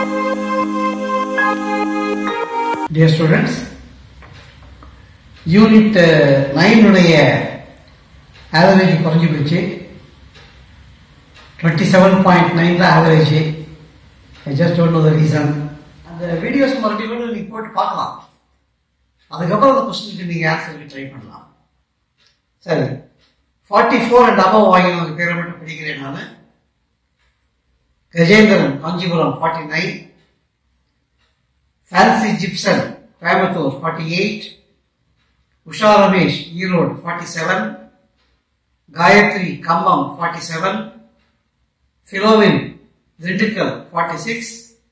Dear students, unit நைனுடைய average குறைஞ்சி போச்சு டுவெண்ட்டி செவன் பாயிண்ட் நைன் தான் average I just one the reason அந்த வீடியோஸ் மறுபடியும் கூட நீங்கள் போட்டு பார்க்கலாம் அதுக்கப்புறம் அந்த கொஸ்டினுக்கு நீங்கள் ஆன்சருக்கு ட்ரை பண்ணலாம் சரி ஃபார்ட்டி ஃபோர் அண்ட் அபவ் வாங்கினவங்க பேரை மட்டும் படிக்கிறேன் நான் Gajendran Kanchipuram forty nine Fancy Gibson Coimbatore forty eight Usha Ramesh Erode forty seven Gayathri Cumbum forty seven ஃபிலோவின் Dindigul forty six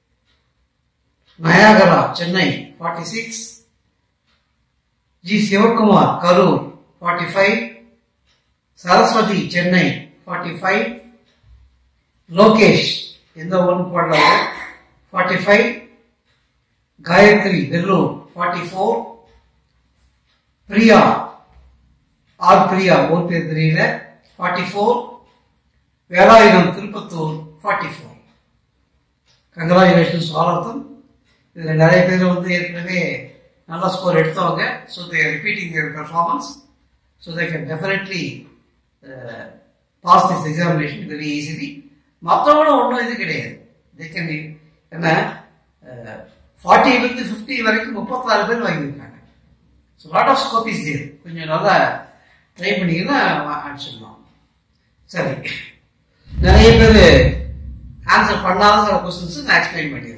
Niagara Chennai forty six G Sivakumar Karur forty five Saraswathi Chennai forty five Lokesh எந்த ஒன் போடல forty five Gayathri Vellore forty four Priya R Priya ஒரு பேர் தெரியல forty four Velayutham Tirupathur forty four congratulations all of them இதில் நிறைய பேர் வந்து ஏற்கனவே நல்ல ஸ்கோர் எடுத்தவங்க so they repeating their performance so they can definitely pass this examination very easily மற்றவங்களும் ஒன்றும் இது கிடையாது தே கேன் என்ன ஃபார்ட்டிலேருந்து ஃபிஃப்டி வரைக்கும் முப்பத்தாறு பேர் வாங்கியிருக்காங்க so lot of scope is there கொஞ்சம் நல்லா ட்ரை பண்ணிங்கன்னா அடிச்சிடலாம் சரி நிறைய பேர் ஆன்சர் பண்ணாத சில கொஸ்டின்ஸ் நான் எக்ஸ்பிளைன் பண்ணிடுறேன்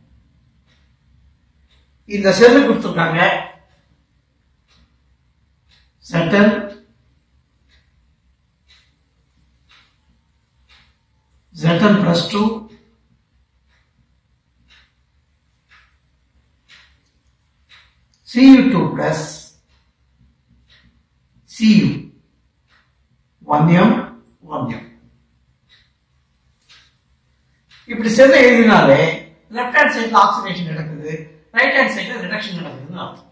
இந்த செல்லு கொடுத்துருக்காங்க செட்டன் Zetan plus 2 Cu2 plus Cu 1m 1m இப்படி செல்ல எழுதினாலே லெஃப்ட் ஹேண்ட் சைட்ல ஆக்சிடேஷன் நடக்குது ரைட் ஹேண்ட் சைட்ல ரிடக்ஷன் நடக்குதுன்னு அர்த்தம்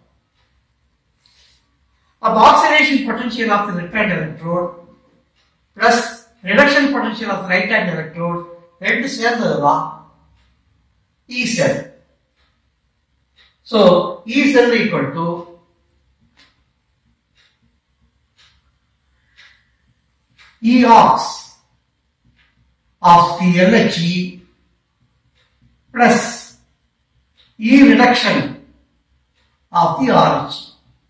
அப்ப oxidation potential of the left hand electrode plus reduction potential of right hand electrode ரெண்டு சேர்ந்ததுதான் E cell so E cell equal to E ox of the LHE plus E reduction of the RH.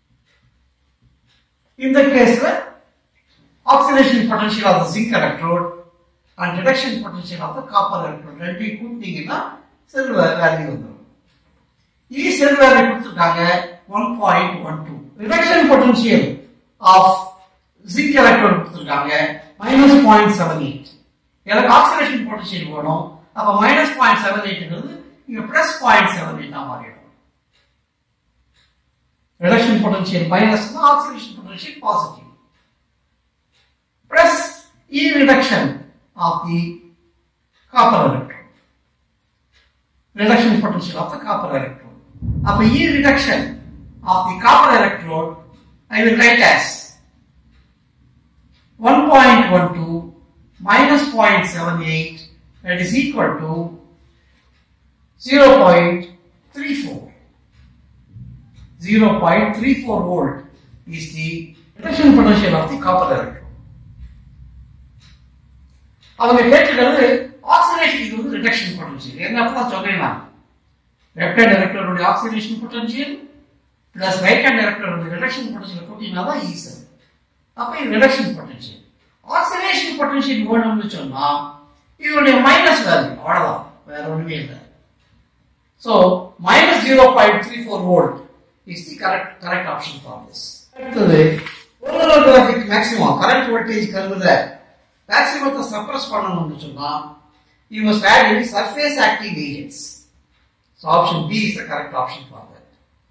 In the case where oxidation potential of the zinc electrode and reduction potential of the copper electrode ரெண்டு கூட்டினீங்கன்னா cell value வந்துடும் E cell value கொடுத்துருக்காங்க one point one two reduction potential of zinc electrode கொடுத்துருக்காங்க minus point seven eight எனக்கு oxidation potential வேணும் அப்ப minus point seven எயிட்ங்கிறது இங்க plus point seven eight மாறிடும் reduction potential minus oxidation potential positive plus E reduction of the copper electron. Reduction potential of the copper electron. அப்ப E reduction of the copper electrode I will write as 1.12 minus 0.78 that is equal to 0.34. 0.34 volt is the reduction potential of the copper electrode. அவங்க கேட்டிருக்கிறது oxidation இது வந்து reduction potential என்ன அப்பதான் சொல்றேன் நான் left hand எலக்ட்ரோனுடைய oxidation potential plus right hand எலக்ட்ரோனுடைய ரிடக்ஷன் பொட்டன்ஷியல் கூட்டினா தான் ஈசன் அப்ப இது ரிடக்ஷன் பொட்டன்ஷியல் ஆக்சிடேஷன் பொட்டன்ஷியல் வேணும்னு சொன்னா இதனுடைய மைனஸ் வேல்யூ அவ்வளவுதான் வேற ஒண்ணுமே இல்லை so minus zero point three four volt is the correct correct option for this அடுத்தது ஓலோகிராஃபிக் மேக்ஸிமம் கரண்ட் வோல்டேஜ் கருவுல மேக்ஸிமத்தை சப்ரஸ் பண்ணணும்னு சொன்னா you must add any surface active agents so option B is the correct option for that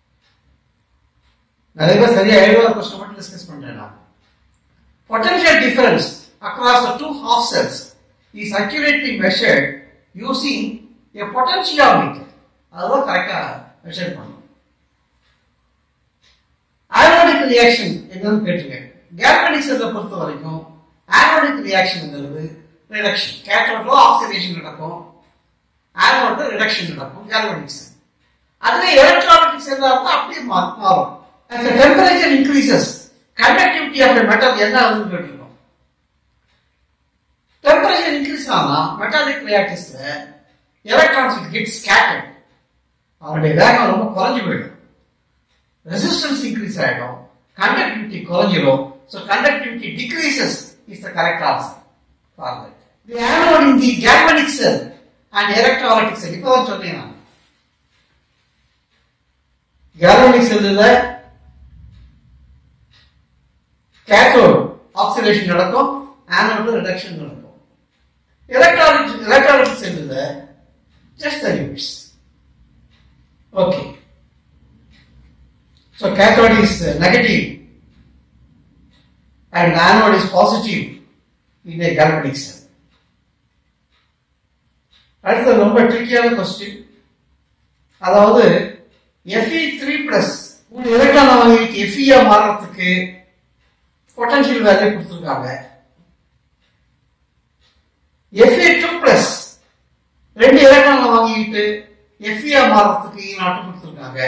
நிறைய பேர் சரியா எழுபது கொஸ்டின் மட்டும் டிஸ்கஸ் பண்றேன் நான் potential difference across the two half cells is accurately measured using a potentiometer அதுதான் கரெக்டா measure பண்ணணும் ஆனோடிக் ரியாக்ஷன் என்னன்னு கேட்டுருக்கேன் கேல்வனிக் செல்லை பொறுத்த வரைக்கும் ஆனோடிக் ரியாக்ஷன்ங்கிறது ரிடக்ஷன் கேட்டோட்ல ஆக்சிடேஷன் நடக்கும் ஆனோட்ல ஆனோட ரிடக்ஷன் நடக்கும் கேல்வனிக்ஸ் அதுவே எலக்ட்ரானிக்ஸ் இருந்தாலும் அப்படியே மா- மாறும் as the temperature increases conductivity of a metal என்ன ஆகுதுன்னு கேட்டிருக்கோம் டெம்பரேச்சர் இன்க்ரீஸ் ஆனா மெட்டாலிக் ரியாக்டர்ஸ்ல எலக்ட்ரான்ஸ் கெட் ஸ்கேட்டர்ட் அவருடைய வேகம் ரொம்ப குறைஞ்சு போயிடும் ரெசிஸ்டன்ஸ் இன்க்ரீஸ் ஆயிடும் கண்டக்டிவிட்டி குறைஞ்சிடும் so conductivity decreases is the correct answer for that the anode in the galvanic cell and electronic cell இப்போ தான் சொன்னேன் நான் கேல்வனிக் செல்லில் கேத்தோட் ஆக்சிடேஷன் நடக்கும் ஆனோடு ரிடக்ஷன் நடக்கும் எலக்ட்ரானிக் எலக்ட்ரானிக் செல்லில் just the reverse okay so cathode is negative and anode is positive in a galvanic செல் அடுத்தது ரொம்ப ட்ரிக்கியான கொஸ்டின் அதாவது எஃப்இ த்ரீ பிளஸ் ஒரு எலக்ட்ரான் வாங்கிட்டு எஃப்இயா மாறுறதுக்கு பொட்டன்ஷியல் வேல்யூ கொடுத்துருக்காங்க எஃப்இ டூ பிளஸ் ரெண்டு எலக்ட்ரான் வாங்கிட்டு எஃப்இயா மாறுறதுக்கு இ நாட்டு கொடுத்துருக்காங்க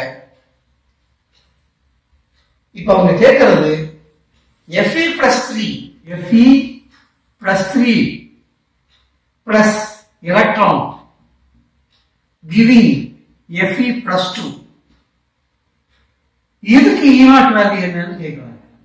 இப்ப அவங்க கேட்கறது F E plus three F E plus three plus electron giving F E plus two இதுக்கு ஈநாட் வேல்யூ என்னன்னு கேட்கிறாங்க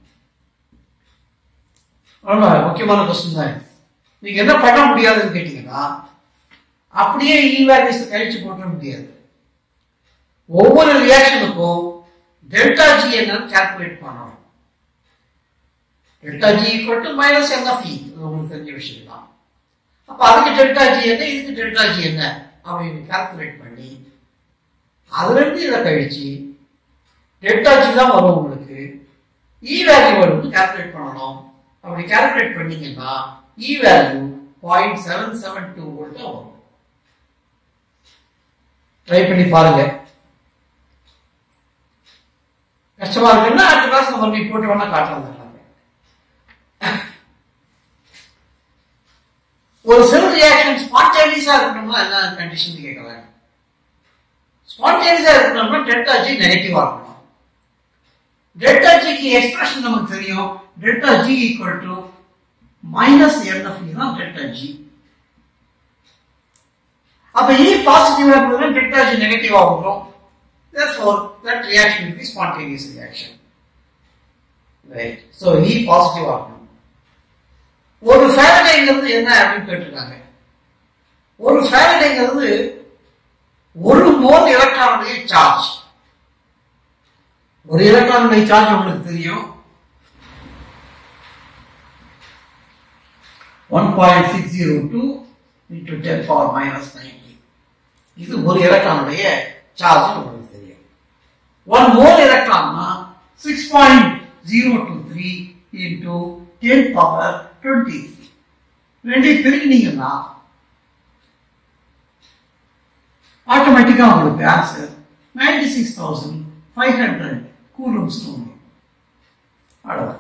ரொம்ப முக்கியமான கொஸ்டின் தான் இது. நீங்க என்ன பண்ண முடியாதுன்னு கேட்டீங்கன்னா அப்படியே இ வேல்யூஸ் கழிச்சு போட்ட முடியாது ஒவ்வொரு ரியாக்ஷனுக்கும் டெல்டா ஜி என்னன்னு கால்குலேட் பண்ணணும் delta G equal to minus N of E உங்களுக்கு தெரிஞ்ச விஷயம் தான் அப்ப அதுக்கு டெல்டா ஜி என்ன இதுக்கு டெல்டா ஜி என்ன அப்படின்னு கால்குலேட் பண்ணி அதுல இருந்து இதை கழிச்சு டெல்டா ஜி தான் வரும் உங்களுக்கு இ வேல்யூ வரும்னு கால்குலேட் பண்ணணும் அப்படி கால்குலேட் பண்ணீங்கன்னா E value point seven seven two volt வரும் ட்ரை பண்ணி பாருங்க கஷ்டமா இருக்குன்னா அடுத்த கிளாஸ் நம்ம நீ போட்டு வேணா காட்டுறாங்க ஒரு செல் ரியாக்ஷன் ஸ்பான்டேனியஸா இருக்கணும்னா என்ன கண்டிஷன் கேட்கலாம் ஸ்பான்டேனியஸா இருக்கணும்னா டெல்டா ஜி நெகட்டிவா இருக்கணும் டெல்டா ஜிக்கு எக்ஸ்பிரஷன் நமக்கு தெரியும் delta G equal to minus N F தான் டெல்டா ஜி அப்ப இ பாசிட்டிவா இருக்கணும்னா டெல்டா ஜி நெகட்டிவா வரும் therefore that reaction will be spontaneous reaction right so E பாசிட்டிவா இருக்கணும் ஒரு ஃபேரடேங்கிறது என்ன அப்படின்னு கேட்டிருக்காங்க ஒரு ஃபேரடேங்கிறது ஒரு மோல் எலக்ட்ரானுடைய சார்ஜ் ஒரு எலக்ட்ரானுடைய சார்ஜ் உங்களுக்கு தெரியும் one point six zero two into ten power minus ninety இது ஒரு எலக்ட்ரானுடைய சார்ஜ் உங்களுக்கு தெரியும் ஒன் மோல் எலக்ட்ரான்னா six point zero two three into ten power twenty ரெண்டையும் பெருக்கினீங்கன்னா ஆட்டோமேட்டிக்கா உங்களுக்கு answer ninety six thousand five hundred coulombs வரும் அவ்வளவுதான்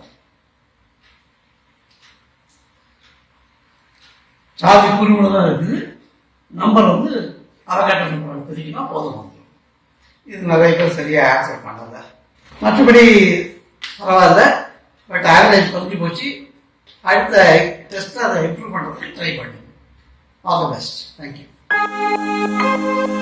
சார்ஜ் குறிமுறை தான் இருக்குது நம்பர் வந்து அவகாட்ட நம்பர் தெரியுமா போதும் வந்துடும் இது நிறைய பேர் சரியா ஆன்சர் பண்ணல மற்றபடி பரவாயில்ல பட் ஆவரேஜ் குறைஞ்சு போச்சு அடுத்த டெஸ்ட் அதை இம்ப்ரூவ் பண்ணுறதுக்கு ட்ரை பண்ணுங்க ஆல் த பெஸ்ட் தேங்க்யூ